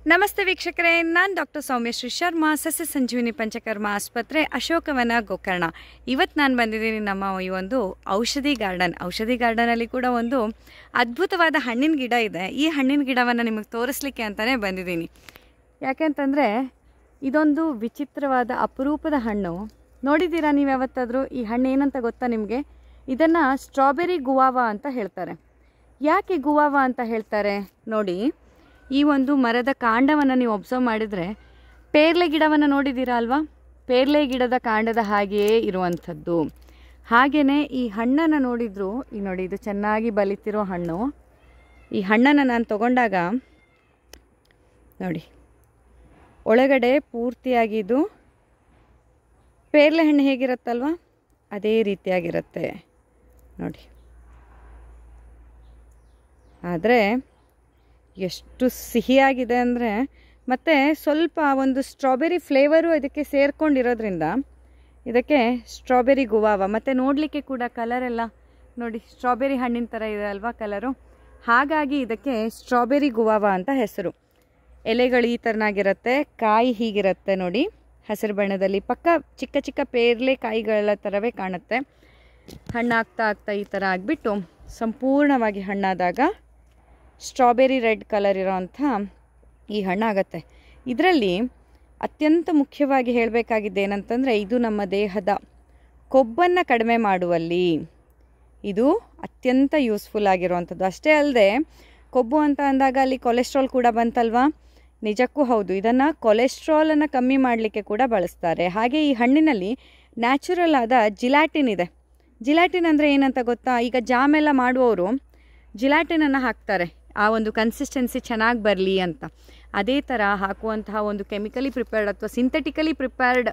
ನಮಸ್ತೆ ವೀಕ್ಷಕರೇ ನಾನು ಡಾಕ್ಟರ್ ಸೌಮ್ಯಶ್ರೀ ಶರ್ಮಾ ಸಸ್ಯ ಸಂಜೀವಿನಿ ಪಂಚಕರ್ಮ ಆಸ್ಪತ್ರೆ ಅಶೋಕವನ ಗೋಕರ್ಣ ಇವತ್ತು ನಾನು ಬಂದಿದ್ದೀನಿ ನಮ್ಮ ಈ ಒಂದು ಔಷಧಿ ಗಾರ್ಡನ್ ಔಷಧಿ ಗಾರ್ಡನಲ್ಲಿ ಕೂಡ ಒಂದು ಅದ್ಭುತವಾದ ಹಣ್ಣಿನ ಗಿಡ ಇದೆ ಈ ಹಣ್ಣಿನ ಗಿಡವನ್ನು ನಿಮಗೆ ತೋರಿಸ್ಲಿಕ್ಕೆ ಅಂತಲೇ ಬಂದಿದ್ದೀನಿ ಯಾಕೆಂತಂದರೆ ಇದೊಂದು ವಿಚಿತ್ರವಾದ ಅಪರೂಪದ ಹಣ್ಣು ನೋಡಿದ್ದೀರಾ ನೀವು ಯಾವತ್ತಾದರೂ ಈ ಹಣ್ಣು ಏನಂತ ಗೊತ್ತಾ ನಿಮಗೆ ಇದನ್ನು ಸ್ಟ್ರಾಬೆರಿ ಗುವಾವಾ ಅಂತ ಹೇಳ್ತಾರೆ ಯಾಕೆ ಗುವಾವಾ ಅಂತ ಹೇಳ್ತಾರೆ ನೋಡಿ ಈ ಒಂದು ಮರದ ಕಾಂಡವನ್ನು ನೀವು ಒಬ್ಸರ್ವ್ ಮಾಡಿದರೆ ಪೇರ್ಲೆ ಗಿಡವನ್ನು ನೋಡಿದ್ದೀರಾ ಅಲ್ವಾ ಪೇರ್ಲೆ ಗಿಡದ ಕಾಂಡದ ಹಾಗೆಯೇ ಇರುವಂಥದ್ದು ಹಾಗೆಯೇ ಈ ಹಣ್ಣನ್ನು ನೋಡಿದ್ರು ಈ ನೋಡಿ ಇದು ಚೆನ್ನಾಗಿ ಬಲಿತಿರೋ ಹಣ್ಣು ಈ ಹಣ್ಣನ್ನು ನಾನು ತಗೊಂಡಾಗ ನೋಡಿ ಒಳಗಡೆ ಪೂರ್ತಿಯಾಗಿ ಇದು ಪೇರ್ಲೆ ಹಣ್ಣು ಹೇಗಿರುತ್ತಲ್ವ ಅದೇ ರೀತಿಯಾಗಿರುತ್ತೆ ನೋಡಿ ಆದರೆ ಎಷ್ಟು ಸಿಹಿಯಾಗಿದೆ ಅಂದರೆ ಮತ್ತು ಸ್ವಲ್ಪ ಒಂದು ಸ್ಟ್ರಾಬೆರಿ ಫ್ಲೇವರು ಇದಕ್ಕೆ ಸೇರ್ಕೊಂಡಿರೋದ್ರಿಂದ ಇದಕ್ಕೆ ಸ್ಟ್ರಾಬೆರಿ ಗುವಾವ ಮತ್ತು ನೋಡಲಿಕ್ಕೆ ಕೂಡ ಕಲರ್ ಎಲ್ಲ ನೋಡಿ ಸ್ಟ್ರಾಬೆರಿ ಹಣ್ಣಿನ ಥರ ಇದೆ ಅಲ್ವಾ ಕಲರು ಹಾಗಾಗಿ ಇದಕ್ಕೆ ಸ್ಟ್ರಾಬೆರಿ ಗುವಾವ ಅಂತ ಹೆಸರು ಎಲೆಗಳು ಈ ಥರನಾಗಿರುತ್ತೆ ಕಾಯಿ ಹೀಗಿರುತ್ತೆ ನೋಡಿ ಹಸಿರು ಬಣ್ಣದಲ್ಲಿ ಪಕ್ಕ ಚಿಕ್ಕ ಚಿಕ್ಕ ಪೇರ್ಲೆ ಕಾಯಿಗಳ ಥರವೇ ಕಾಣುತ್ತೆ ಹಣ್ಣಾಗ್ತಾ ಆಗ್ತಾ ಈ ಥರ ಆಗಿಬಿಟ್ಟು ಸಂಪೂರ್ಣವಾಗಿ ಹಣ್ಣಾದಾಗ ಸ್ಟ್ರಾಬೆರಿ ರೆಡ್ ಕಲರ್ ಇರೋವಂಥ ಈ ಹಣ್ಣಾಗತ್ತೆ ಇದರಲ್ಲಿ ಅತ್ಯಂತ ಮುಖ್ಯವಾಗಿ ಹೇಳಬೇಕಾಗಿದ್ದು ಏನಂತಂದರೆ ಇದು ನಮ್ಮ ದೇಹದ ಕೊಬ್ಬನ್ನು ಕಡಿಮೆ ಮಾಡುವಲ್ಲಿ ಇದು ಅತ್ಯಂತ ಯೂಸ್ಫುಲ್ ಆಗಿರುವಂಥದ್ದು ಅಷ್ಟೇ ಅಲ್ಲದೆ ಕೊಬ್ಬು ಅಂತ ಅಂದಾಗ ಅಲ್ಲಿ ಕೊಲೆಸ್ಟ್ರಾಲ್ ಕೂಡ ಬಂತಲ್ವಾ ನಿಜಕ್ಕೂ ಹೌದು ಇದನ್ನು ಕೊಲೆಸ್ಟ್ರಾಲನ್ನು ಕಮ್ಮಿ ಮಾಡಲಿಕ್ಕೆ ಕೂಡ ಬಳಸ್ತಾರೆ ಹಾಗೆ ಈ ಹಣ್ಣಿನಲ್ಲಿ ನ್ಯಾಚುರಲ್ ಆದ ಜಿಲಾಟಿನ್ ಇದೆ ಜಿಲಾಟಿನ್ ಅಂದರೆ ಏನಂತ ಗೊತ್ತಾ ಈಗ ಜಾಮೆಲ್ಲ ಮಾಡುವವರು ಜಿಲಾಟಿನನ್ನು ಹಾಕ್ತಾರೆ ಆ ಒಂದು ಕನ್ಸಿಸ್ಟೆನ್ಸಿ ಚೆನ್ನಾಗಿ ಬರಲಿ ಅಂತ ಅದೇ ಥರ ಹಾಕುವಂತಹ ಒಂದು ಕೆಮಿಕಲಿ ಪ್ರಿಪೇರ್ಡ್ ಅಥವಾ ಸಿಂಥೆಟಿಕಲಿ ಪ್ರಿಪೇರ್ಡ್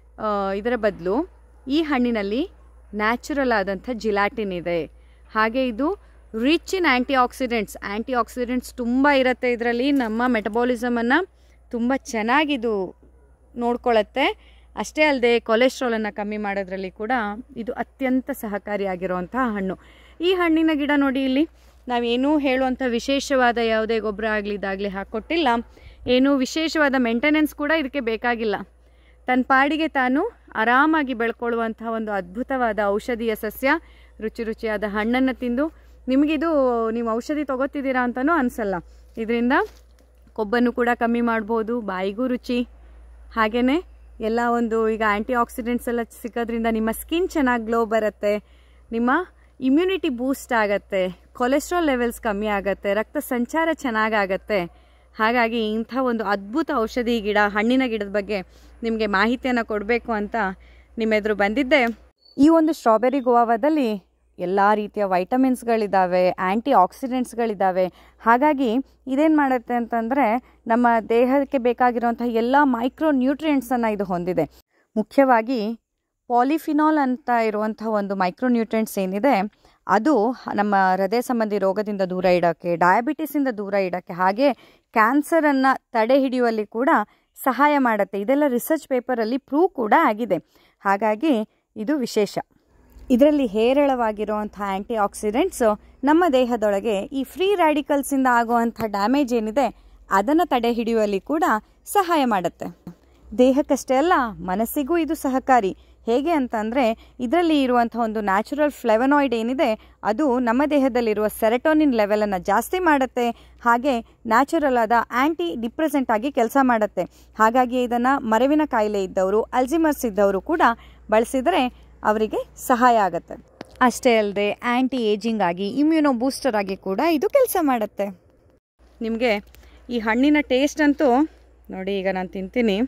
ಇದರ ಬದಲು ಈ ಹಣ್ಣಿನಲ್ಲಿ ನ್ಯಾಚುರಲ್ ಆದಂಥ ಜಿಲಾಟಿನ್ ಇದೆ ಹಾಗೆ ಇದು rich in antioxidants antioxidants ತುಂಬ ಇರುತ್ತೆ ಇದರಲ್ಲಿ ನಮ್ಮ ಮೆಟಬಾಲಿಸಮನ್ನು ತುಂಬ ಚೆನ್ನಾಗಿದು ನೋಡ್ಕೊಳ್ಳುತ್ತೆ ಅಷ್ಟೇ ಅಲ್ಲದೆ ಕೊಲೆಸ್ಟ್ರಾಲನ್ನು ಕಮ್ಮಿ ಮಾಡೋದ್ರಲ್ಲಿ ಕೂಡ ಇದು ಅತ್ಯಂತ ಸಹಕಾರಿಯಾಗಿರುವಂತಹ ಹಣ್ಣು ಈ ಹಣ್ಣಿನ ಗಿಡ ನೋಡಿ ಇಲ್ಲಿ ನಾವೇನೂ ಹೇಳುವಂಥ ವಿಶೇಷವಾದ ಯಾವುದೇ ಗೊಬ್ಬರ ಆಗಲಿ ಇದಾಗಲಿ ಹಾಕ್ಕೊಟ್ಟಿಲ್ಲ ಏನೂ ವಿಶೇಷವಾದ ಮೇಂಟೆನೆನ್ಸ್ ಕೂಡ ಇದಕ್ಕೆ ಬೇಕಾಗಿಲ್ಲ ತನ್ನ ಪಾಡಿಗೆ ತಾನು ಆರಾಮಾಗಿ ಬೆಳ್ಕೊಳ್ಳುವಂಥ ಒಂದು ಅದ್ಭುತವಾದ ಔಷಧೀಯ ಸಸ್ಯ ರುಚಿ ರುಚಿಯಾದ ಹಣ್ಣನ್ನು ತಿಂದು ನಿಮಗಿದು ನೀವು ಔಷಧಿ ತೊಗೋತಿದ್ದೀರಾ ಅಂತಲೂ ಅನಿಸಲ್ಲ ಇದರಿಂದ ಕೊಬ್ಬನ್ನು ಕೂಡ ಕಮ್ಮಿ ಮಾಡ್ಬೋದು ಬಾಯಿಗೂ ರುಚಿ ಹಾಗೆಯೇ ಎಲ್ಲ ಒಂದು ಈಗ ಆ್ಯಂಟಿ ಆಕ್ಸಿಡೆಂಟ್ಸ್ ಎಲ್ಲ ಸಿಗೋದ್ರಿಂದ ನಿಮ್ಮ ಸ್ಕಿನ್ ಚೆನ್ನಾಗಿ ಗ್ಲೋ ಬರುತ್ತೆ ನಿಮ್ಮ ಇಮ್ಯುನಿಟಿ ಬೂಸ್ಟ್ ಆಗುತ್ತೆ ಕೊಲೆಸ್ಟ್ರಾಲ್ ಲೆವೆಲ್ಸ್ ಕಮ್ಮಿ ಆಗುತ್ತೆ ರಕ್ತ ಸಂಚಾರ ಚೆನ್ನಾಗಾಗತ್ತೆ ಹಾಗಾಗಿ ಇಂಥ ಒಂದು ಅದ್ಭುತ ಔಷಧಿ ಗಿಡ ಹಣ್ಣಿನ ಗಿಡದ ಬಗ್ಗೆ ನಿಮಗೆ ಮಾಹಿತಿಯನ್ನು ಕೊಡಬೇಕು ಅಂತ ನಿಮ್ಮ ಎದುರು ಬಂದಿದ್ದೆ ಈ ಒಂದು ಸ್ಟ್ರಾಬೆರಿ ಗೋವಾದಲ್ಲಿ ಎಲ್ಲ ರೀತಿಯ ವೈಟಮಿನ್ಸ್ಗಳಿದ್ದಾವೆ ಆ್ಯಂಟಿ ಆಕ್ಸಿಡೆಂಟ್ಸ್ಗಳಿದ್ದಾವೆ ಹಾಗಾಗಿ ಇದೇನು ಮಾಡುತ್ತೆ ಅಂತಂದರೆ ನಮ್ಮ ದೇಹಕ್ಕೆ ಬೇಕಾಗಿರುವಂತಹ ಎಲ್ಲ ಮೈಕ್ರೋ ನ್ಯೂಟ್ರಿಯೆಂಟ್ಸನ್ನು ಇದು ಹೊಂದಿದೆ ಮುಖ್ಯವಾಗಿ ಪಾಲಿಫಿನಾಲ್ ಅಂತ ಇರುವಂಥ ಒಂದು ಮೈಕ್ರೋ ನ್ಯೂಟ್ರಿಯೆಂಟ್ಸ್ ಏನಿದೆ ಅದು ನಮ್ಮ ಹೃದಯ ಸಂಬಂಧಿ ರೋಗದಿಂದ ದೂರ ಇಡೋಕ್ಕೆ ಡಯಾಬಿಟಿಸಿಂದ ದೂರ ಇಡೋಕ್ಕೆ ಹಾಗೆ ಕ್ಯಾನ್ಸರನ್ನು ತಡೆ ಹಿಡಿಯುವಲ್ಲಿ ಕೂಡ ಸಹಾಯ ಮಾಡುತ್ತೆ ಇದೆಲ್ಲ ರಿಸರ್ಚ್ ಪೇಪರಲ್ಲಿ ಪ್ರೂವ್ ಕೂಡ ಆಗಿದೆ ಹಾಗಾಗಿ ಇದು ವಿಶೇಷ ಇದರಲ್ಲಿ ಹೇರಳವಾಗಿರುವಂಥ ಆ್ಯಂಟಿ ಆಕ್ಸಿಡೆಂಟ್ಸು ನಮ್ಮ ದೇಹದೊಳಗೆ ಈ ಫ್ರೀ ರ್ಯಾಡಿಕಲ್ಸಿಂದ ಆಗುವಂಥ ಡ್ಯಾಮೇಜ್ ಏನಿದೆ ಅದನ್ನು ತಡೆ ಹಿಡಿಯುವಲ್ಲಿ ಕೂಡ ಸಹಾಯ ಮಾಡುತ್ತೆ ದೇಹಕ್ಕಷ್ಟೇ ಅಲ್ಲ ಮನಸ್ಸಿಗೂ ಇದು ಸಹಕಾರಿ ಹೇಗೆ ಅಂತಂದರೆ ಇದರಲ್ಲಿ ಇರುವಂಥ ಒಂದು ನ್ಯಾಚುರಲ್ ಫ್ಲೆವನಾಯ್ಡ್ ಏನಿದೆ ಅದು ನಮ್ಮ ದೇಹದಲ್ಲಿರುವ ಸೆರೆಟೋನಿನ್ ಲೆವೆಲನ್ನು ಜಾಸ್ತಿ ಮಾಡುತ್ತೆ ಹಾಗೆ ನ್ಯಾಚುರಲ್ ಆದ ಆ್ಯಂಟಿ ಡಿಪ್ರೆಸೆಂಟ್ ಆಗಿ ಕೆಲಸ ಮಾಡುತ್ತೆ ಹಾಗಾಗಿ ಇದನ್ನು ಮರವಿನ ಕಾಯಿಲೆ ಇದ್ದವರು ಅಲ್ಜಿಮರ್ಸ್ ಇದ್ದವರು ಕೂಡ ಬಳಸಿದರೆ ಅವರಿಗೆ ಸಹಾಯ ಆಗುತ್ತೆ ಅಷ್ಟೇ ಅಲ್ಲದೆ ಆ್ಯಂಟಿ ಏಜಿಂಗ್ ಆಗಿ ಇಮ್ಯುನೋ ಬೂಸ್ಟರ್ ಆಗಿ ಕೂಡ ಇದು ಕೆಲಸ ಮಾಡುತ್ತೆ ನಿಮಗೆ ಈ ಹಣ್ಣಿನ ಟೇಸ್ಟ್ ಅಂತೂ ನೋಡಿ ಈಗ ನಾನು ತಿಂತೀನಿ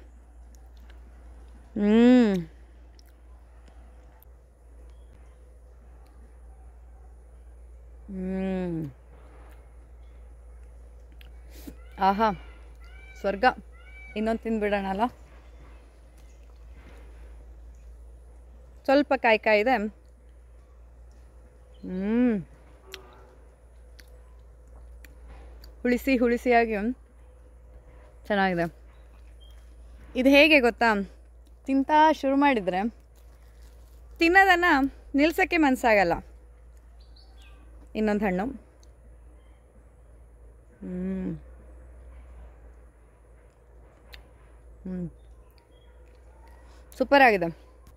ಹ್ಞೂ ಹ್ಞೂ ಆಹಾ ಸ್ವರ್ಗ ಇನ್ನೊಂದು ತಿಂದ್ಬಿಡೋಣ ಅಲ್ಲ ಸ್ವಲ್ಪ ಕಾಯಿ ಕಾಯಿ ಇದೆ ಹ್ಞೂ ಹುಳಿಸಿ ಹುಳಿಸಿಯಾಗಿ ಚೆನ್ನಾಗಿದೆ ಇದು ಹೇಗೆ ಗೊತ್ತಾ ತಿಂತಾ ಶುರು ಮಾಡಿದರೆ ತಿನ್ನೋದನ್ನು ನಿಲ್ಸೋಕ್ಕೆ ಮನಸ್ಸಾಗಲ್ಲ ಇನ್ನೊಂದು ಹಣ್ಣು ಹ್ಞೂ ಹ್ಞೂ ಸೂಪರ್ ಆಗಿದೆ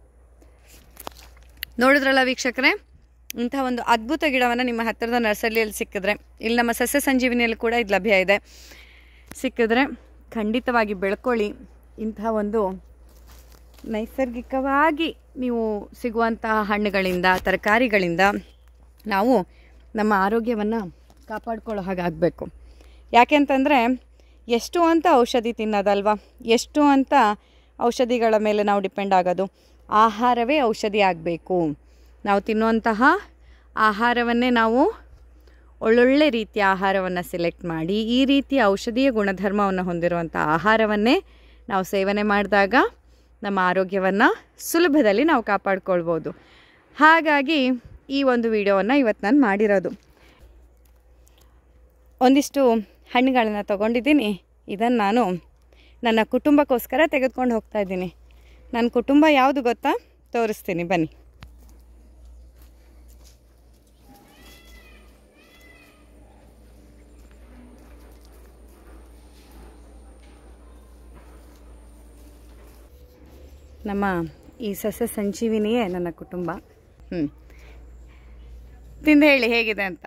ನೋಡಿದ್ರಲ್ಲ ವೀಕ್ಷಕರೇ ಇಂಥ ಒಂದು ಅದ್ಭುತ ಗಿಡವನ್ನು ನಿಮ್ಮ ಹತ್ತಿರದ ನರ್ಸರಿಯಲ್ಲಿ ಸಿಕ್ಕಿದ್ರೆ ಇಲ್ಲಿ ನಮ್ಮ ಸಸ್ಯ ಸಂಜೀವಿನಿಯಲ್ಲಿ ಕೂಡ ಇದು ಲಭ್ಯ ಇದೆ ಸಿಕ್ಕಿದ್ರೆ ಖಂಡಿತವಾಗಿ ಬೆಳ್ಕೊಳ್ಳಿ ಇಂಥ ಒಂದು ನೈಸರ್ಗಿಕವಾಗಿ ನೀವು ಸಿಗುವಂತಹ ಹಣ್ಣುಗಳಿಂದ ತರಕಾರಿಗಳಿಂದ ನಾವು ನಮ್ಮ ಆರೋಗ್ಯವನ್ನು ಕಾಪಾಡ್ಕೊಳ್ಳೋ ಹಾಗಾಗಬೇಕು ಯಾಕೆಂತಂದರೆ ಎಷ್ಟು ಅಂತ ಔಷಧಿ ತಿನ್ನೋದಲ್ವಾ ಎಷ್ಟು ಅಂತ ಔಷಧಿಗಳ ಮೇಲೆ ನಾವು ಡಿಪೆಂಡ್ ಆಗೋದು ಆಹಾರವೇ ಔಷಧಿ ಆಗಬೇಕು ನಾವು ತಿನ್ನುವಂತಹ ಆಹಾರವನ್ನೇ ನಾವು ಒಳ್ಳೊಳ್ಳೆ ರೀತಿಯ ಆಹಾರವನ್ನು ಸೆಲೆಕ್ಟ್ ಮಾಡಿ ಈ ರೀತಿಯ ಔಷಧೀಯ ಗುಣಧರ್ಮವನ್ನು ಹೊಂದಿರುವಂಥ ಆಹಾರವನ್ನೇ ನಾವು ಸೇವನೆ ಮಾಡಿದಾಗ ನಮ್ಮ ಆರೋಗ್ಯವನ್ನು ಸುಲಭದಲ್ಲಿ ನಾವು ಕಾಪಾಡ್ಕೊಳ್ಬೋದು ಹಾಗಾಗಿ ಈ ಒಂದು ವಿಡಿಯೋವನ್ನು ಇವತ್ತು ನಾನು ಮಾಡಿರೋದು ಒಂದಿಷ್ಟು ಹಣ್ಣುಗಳನ್ನು ತೊಗೊಂಡಿದ್ದೀನಿ ಇದನ್ನು ನಾನು ನನ್ನ ಕುಟುಂಬಕ್ಕೋಸ್ಕರ ತೆಗೆದುಕೊಂಡು ಹೋಗ್ತಾ ಇದ್ದೀನಿ ನನ್ನ ಕುಟುಂಬ ಯಾವುದು ಗೊತ್ತಾ ತೋರಿಸ್ತೀನಿ ಬನ್ನಿ ನಮ್ಮ ಈ ಸಸ್ಯ ಸಂಜೀವಿನಿಯೇ ನನ್ನ ಕುಟುಂಬ ಹ್ಞೂ ತಿಂದು ಹೇಳಿ ಹೇಗಿದೆ ಅಂತ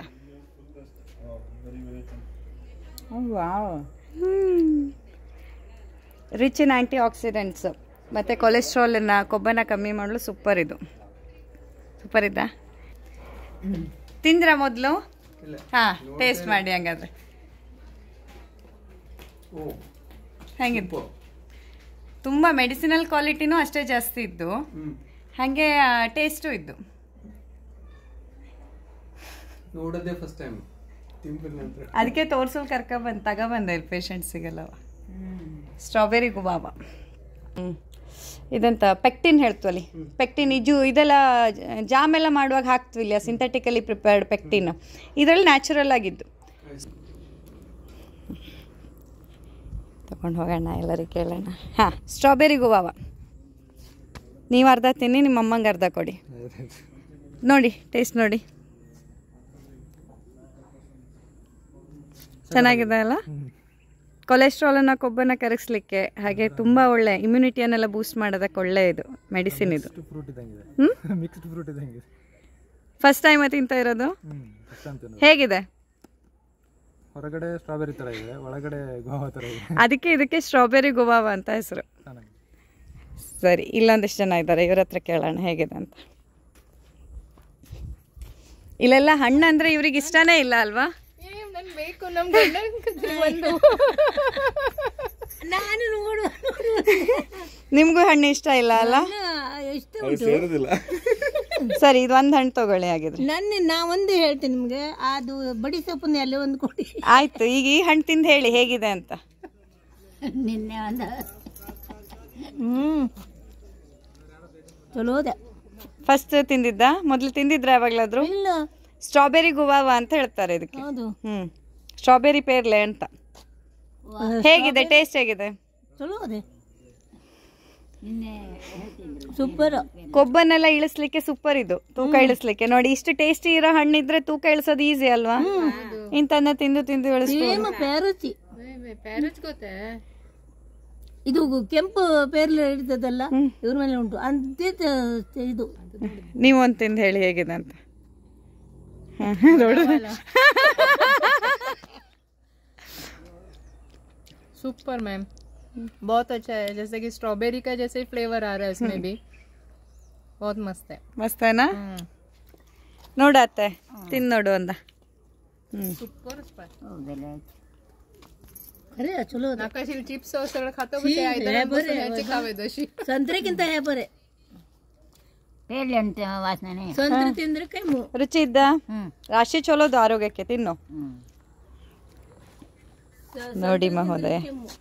ರಿಚ್ ಇನ್ ಆ್ಯಂಟಿ ಆಕ್ಸಿಡೆಂಟ್ಸ್ ಮತ್ತು ಕೊಲೆಸ್ಟ್ರಾಲನ್ನು ಕೊಬ್ಬನ್ನು ಕಮ್ಮಿ ಮಾಡಲು ಸೂಪರ್ ಇದು ಸೂಪರ್ ಇದ್ದ ತಿಂದ್ರ ಮೊದಲು ಹಾಂ ಟೇಸ್ಟ್ ಮಾಡಿ ಹಂಗಾದ್ರೆ ಹೆಂಗಿತ್ತು ತುಂಬ ಮೆಡಿಸಿನಲ್ ಕ್ವಾಲಿಟಿನೂ ಅಷ್ಟೇ ಜಾಸ್ತಿ ಇದ್ದು ಹಾಗೆ ಟೇಸ್ಟು ಇದ್ದು ನೋಡೋದೇ ಫಸ್ಟ್ ಟೈಮ್ ತಿಂಬಿದ ನಂತರ ಅದಕ್ಕೆ ತೋರ್ಸಲ್ ಕರ್ಕೊಬಂದು ತಗೊಬಂದೆ ಇಲ್ಲಿ ಪೇಷಂಟ್ಸಿಗೆಲ್ಲವ ಸ್ಟ್ರಾಬೆರಿ ಗುಬಾಬ ಹ್ಞೂ ಇದಂತ ಪೆಕ್ಟಿನ್ ಹೇಳ್ತೀವಲ್ಲಿ ಪೆಕ್ಟಿನ್ ಇಜು ಇದೆಲ್ಲ ಜಾಮ್ ಎಲ್ಲ ಮಾಡುವಾಗ ಹಾಕ್ತೀವಿಲ್ಲ ಸಿಂಥೆಟಿಕಲಿ ಪ್ರಿಪೇರ್ಡ್ ಪೆಕ್ಟಿನ್ ಇದರಲ್ಲಿ ನ್ಯಾಚುರಲ್ ಆಗಿದ್ದು ತಗೊಂಡು ಹೋಗೋಣ ಎಲ್ಲರಿಗೆ ಕೇಳೋಣ ಹಾಂ ಸ್ಟ್ರಾಬೆರಿ ಗುವಾವ ನೀವು ಅರ್ಧ ತಿನ್ನಿ ನಿಮ್ಮ ಅಮ್ಮಂಗೆ ಅರ್ಧ ಕೊಡಿ ನೋಡಿ ಟೇಸ್ಟ್ ನೋಡಿ ಚೆನ್ನಾಗಿದೆ ಅಲ್ಲ ಕೊಲೆಸ್ಟ್ರಾಲನ್ನು ಕೊಬ್ಬನ್ನು ಕರಗಿಸ್ಲಿಕ್ಕೆ ಹಾಗೆ ತುಂಬ ಒಳ್ಳೆ ಇಮ್ಯುನಿಟಿಯನ್ನೆಲ್ಲ ಬೂಸ್ಟ್ ಮಾಡೋದಕ್ಕೆ ಒಳ್ಳೆ ಇದು ಮೆಡಿಸಿನ್ ಇದು ಫ್ರೂಟ್ ಇದ್ದಂಗಿದೆ ಹ್ಞೂ ಮಿಕ್ಸ್ಡ್ ಫ್ರೂಟ್ ಇದ್ದಂಗಿದೆ ಫಸ್ಟ್ ಟೈಮ್ ತಿಂತ ಇರೋದು ಹ್ಮ್ ಫಸ್ಟ್ ಟೈಮ್ ತಿನ್ನೋದು ಹೇಗಿದೆ ಹೊರಗಡೆ ಸ್ಟ್ರಾಬೆರಿ ತರ ಇದೆ ಒಳಗಡೆ ಗೋವಾ ತರ ಇದೆ ಅದಕ್ಕೆ ಇದಕ್ಕೆ ಸ್ಟ್ರಾಬೆರಿ ಗುವಾವ ಅಂತ ಹೆಸರು ಚೆನ್ನಾಗಿ ಸರಿ ಇಲ್ಲೊಂದಿಷ್ಟು ಜನ ಇದ್ದಾರೆ ಇವ್ರ ಹತ್ರ ಕೇಳೋಣ ಹೇಗಿದೆ ಅಂತ ಇಲ್ಲೆಲ್ಲ ಹಣ್ಣು ಅಂದರೆ ಇವ್ರಿಗೆ ಇಷ್ಟನೇ ಇಲ್ಲ ಅಲ್ವಾ ಬೇಕು ನಮ್ ಒಂದು ನಾನು ನೋಡು ನಿಮಗೂ ಹಣ್ಣು ಇಷ್ಟ ಇಲ್ಲ ಅಲ್ಲ ಎಷ್ಟು ಸೇರೋದಿಲ್ಲ ಸರಿ ಇದು ಒಂದು ಹಣ್ಣು ತಗೊಳ್ಳಿ ಆಗಿದ್ರೆ ನನ್ನ ನಾ ಒಂದು ಹೇಳ್ತೀನಿ ನಿಮಗೆ ಅದು ಬಡಿ ಸೊಪ್ಪನ್ನ ಎಲ್ಲೇ ಒಂದು ಕೊಡಿ ಆಯ್ತು ಈಗ ಈ ಹಣ್ಣು ತಿಂದು ಹೇಳಿ ಹೇಗಿದೆ ಅಂತ ನಿನ್ನೆ ಒಂದು ಹ್ಞೂ ಚಲೋದೆ ಫಸ್ಟ್ ತಿಂದಿದ್ದ ಮೊದಲು ತಿಂದಿದ್ರ ಯಾವಾಗ್ಲಾದ್ರು ಇಲ್ಲ ಸ್ಟ್ರಾಬೆರಿ ಗುವಾವ ಅಂತ ಹೇಳ್ತಾರೆ ಇದಕ್ಕೆ ಹೌದು ಹ್ಮ್ ಸ್ಟ್ರಾಬೆರಿ ಪೇರ್ಲೆ ಅಂತ ಹೇಗಿದೆ ಟೇಸ್ಟ್ ಹೇಗಿದೆ ಚಲೋ ಅದೇ ಸೂಪರ್ ಕೊಬ್ಬನ್ನೆಲ್ಲ ಇಳಿಸ್ಲಿಕ್ಕೆ ಸೂಪರ್ ಇದು ತೂಕ ಇಳಿಸ್ಲಿಕ್ಕೆ ನೋಡಿ ಇಷ್ಟು ಟೇಸ್ಟಿ ಇರೋ ಹಣ್ಣಿದ್ರೆ ತೂಕ ಇಳಿಸೋದು ಈಸಿ ಅಲ್ವಾ ಇಂತನ್ನ ತಿಂದು ತಿಂದು ಇಳಿಸ್ಬೋದು ಸೇಮ್ ಪ್ಯಾರುಚಿ ಪ್ಯಾರೇಜ್ ಗೊತ್ತೇ ಇದು ಕೆಂಪು ಪೇರ್ಲೆ ಇರ್ತದಲ್ಲ ಇವ್ರ ಮೇಲೆ ಉಂಟು ಅಂತೆ ತ- ಇದು ನೀವು ಒಂದು ತಿಂದು ಹೇಳಿ ಹೇಗಿದೆ ಅಂತ ಹ, ನೋಡು सुपर मैम बहुत अच्छा है जैसे कि स्ट्रॉबेरी का जैसे फ्लेवर आ रहा है इसमें भी बहुत मस्त है ಮಸ್ತೇನಾ ನೋಡತ್ತೆ ತಿಂದು ನೋಡು ಅಂದ ಹ್ಮ್ सुपर सुपर ಖರೆ ಚಲೋ ಅದ नाका चिप्स सगळं खातो कसे आयदन बसून ह्याची खावे तशी ಸಂತ್ರೆಗಿಂತ ಹ್ಯಾಪರೆ ಪೇರ್ಲೆ ಅಂತ ವಾಸನೆ ಸಂತ್ರೆ ತಿಂದ್ರೆ ಕೆಮ್ಮು ರುಚಿ ಇದ್ದ ರಾಶಿ ಚಲೋದು ಆರೋಗ್ಯಕ್ಕೆ ತಿನ್ನು ನೋಡಿ ಮಹೋದಯ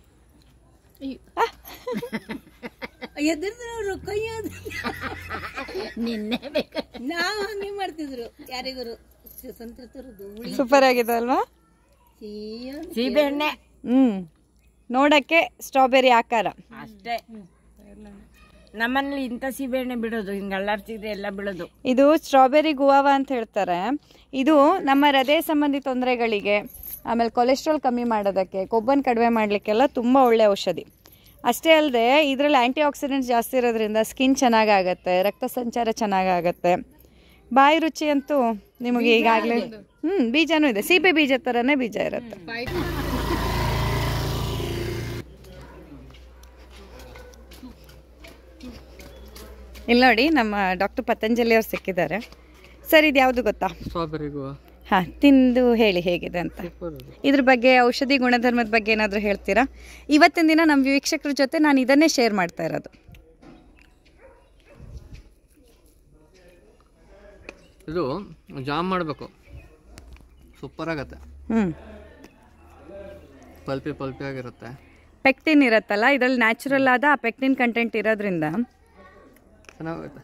ಎದ್ರಿದ್ರು ಕೈ ನಿನ್ನೆ ಬೇಕು ನಾವು ಹಂಗೆ ಮಾಡ್ತಿದ್ರು ಯಾರಿಗಾರು ಸಂತ್ರೆ ತರೋದು ಹುಳಿ ಸೂಪರ್ ಆಗಿದೆ ಅಲ್ವಾ ಸಿಹಿ ಸೀಬೆಹಣ್ಣೆ ಹ್ಮ್ ನೋಡಕ್ಕೆ ಸ್ಟ್ರಾಬೆರಿ ಆಕಾರ ಅಷ್ಟೇ ನಮ್ಮನೇಲಿ ಇಂಥ ಸೀಬೆಹಣ್ಣೆ ಬಿಡೋದು ಹಿಂಗೆ ಅಲ್ಲಾಡ್ಸಿದ್ರೆ ಎಲ್ಲ ಬಿಡೋದು ಇದು ಸ್ಟ್ರಾಬೆರಿ ಗುವಾವ ಅಂತ ಹೇಳ್ತಾರೆ ಇದು ನಮ್ಮ ಹೃದಯ ಸಂಬಂಧಿ ತೊಂದರೆಗಳಿಗೆ ಆಮೇಲೆ ಕೊಲೆಸ್ಟ್ರಾಲ್ ಕಮ್ಮಿ ಮಾಡೋದಕ್ಕೆ ಕೊಬ್ಬನ್ನು ಕಡಿಮೆ ಮಾಡಲಿಕ್ಕೆಲ್ಲ ತುಂಬ ಒಳ್ಳೆ ಔಷಧಿ ಅಷ್ಟೇ ಅಲ್ಲದೆ ಇದರಲ್ಲಿ ಆ್ಯಂಟಿ ಆಕ್ಸಿಡೆಂಟ್ಸ್ ಜಾಸ್ತಿ ಇರೋದ್ರಿಂದ ಸ್ಕಿನ್ ಚೆನ್ನಾಗಾಗತ್ತೆ ರಕ್ತ ಸಂಚಾರ ಚೆನ್ನಾಗಾಗತ್ತೆ ಬಾಯಿ ರುಚಿ ಅಂತೂ ನಿಮಗೆ ಈಗಾಗಲೇ ಹ್ಞೂ ಬೀಜನೂ ಇದೆ ಸೀಬೆ ಬೀಜ ಥರನೇ ಬೀಜ ಇರುತ್ತೆ ಇಲ್ಲಿ ನೋಡಿ ನಮ್ಮ ಡಾಕ್ಟರ್ ಪತಂಜಲಿ ಅವ್ರು ಸಿಕ್ಕಿದ್ದಾರೆ ಸರ್ ಇದು ಯಾವುದು ಗೊತ್ತಾ ಸ್ಟ್ರಾಬೆರಿಗೂ ಹಾಂ ತಿಂದು ಹೇಳಿ ಹೇಗಿದೆ ಅಂತ ಇದ್ರ ಬಗ್ಗೆ ಔಷಧಿ ಗುಣಧರ್ಮದ ಬಗ್ಗೆ ಏನಾದರೂ ಹೇಳ್ತೀರಾ ಇವತ್ತಿನ ದಿನ ನಮ್ಮ ವೀಕ್ಷಕರ ಜೊತೆ ನಾನು ಇದನ್ನೇ ಶೇರ್ ಮಾಡ್ತಾ ಇರೋದು ಇದು ಜಾಮ್ ಮಾಡಬೇಕು ಸೂಪರ್ ಆಗತ್ತೆ ಹ್ಞೂ ಪಲ್ಪಿ ಪಲ್ಪಿ ಆಗಿರುತ್ತೆ ಪೆಕ್ಟಿನ್ ಇರುತ್ತಲ್ಲ ಇದರಲ್ಲಿ ನ್ಯಾಚುರಲ್ ಆದ ಆ ಪೆಕ್ಟಿನ್ ಕಂಟೆಂಟ್ ಇರೋದ್ರಿಂದ ಚೆನ್ನಾಗುತ್ತೆ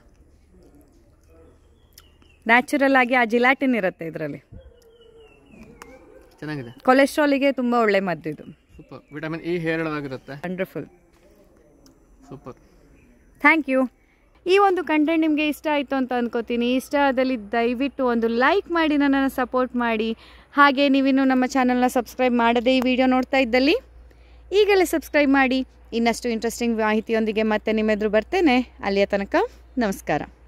ನ್ಯಾಚುರಲ್ ಆಗಿ ಆ ಜಿಲಾಟಿನ್ ಇರುತ್ತೆ ಇದರಲ್ಲಿ ಚೆನ್ನಾಗಿದೆ ಕೊಲೆಸ್ಟ್ರಾಲಿಗೆ ತುಂಬ ಒಳ್ಳೆ ಮದ್ದು ಇದು ಸೂಪರ್ ವಿಟಮಿನ್ ಇ ಹೇರಳವಾಗಿರುತ್ತೆ ವಂಡರ್ಫುಲ್ ಸೂಪರ್ ಥ್ಯಾಂಕ್ ಯು ಈ ಒಂದು ಕಂಟೆಂಟ್ ನಿಮಗೆ ಇಷ್ಟ ಆಯಿತು ಅಂತ ಅಂದ್ಕೋತೀನಿ ಇಷ್ಟ ಆದಲ್ಲಿ ದಯವಿಟ್ಟು ಒಂದು ಲೈಕ್ ಮಾಡಿ ನನ್ನನ್ನು ಸಪೋರ್ಟ್ ಮಾಡಿ ಹಾಗೆ ನೀವಿನ್ನು ನಮ್ಮ ಚಾನಲ್ನ ಸಬ್ಸ್ಕ್ರೈಬ್ ಮಾಡದೇ ಈ ವಿಡಿಯೋ ನೋಡ್ತಾ ಇದ್ದಲ್ಲಿ ಈಗಲೇ ಸಬ್ಸ್ಕ್ರೈಬ್ ಮಾಡಿ ಇನ್ನಷ್ಟು ಇಂಟ್ರೆಸ್ಟಿಂಗ್ ಮಾಹಿತಿಯೊಂದಿಗೆ ಮತ್ತೆ ನಿಮ್ಮೆದುರು ಬರ್ತೇನೆ ಅಲ್ಲಿಯ ತನಕ ನಮಸ್ಕಾರ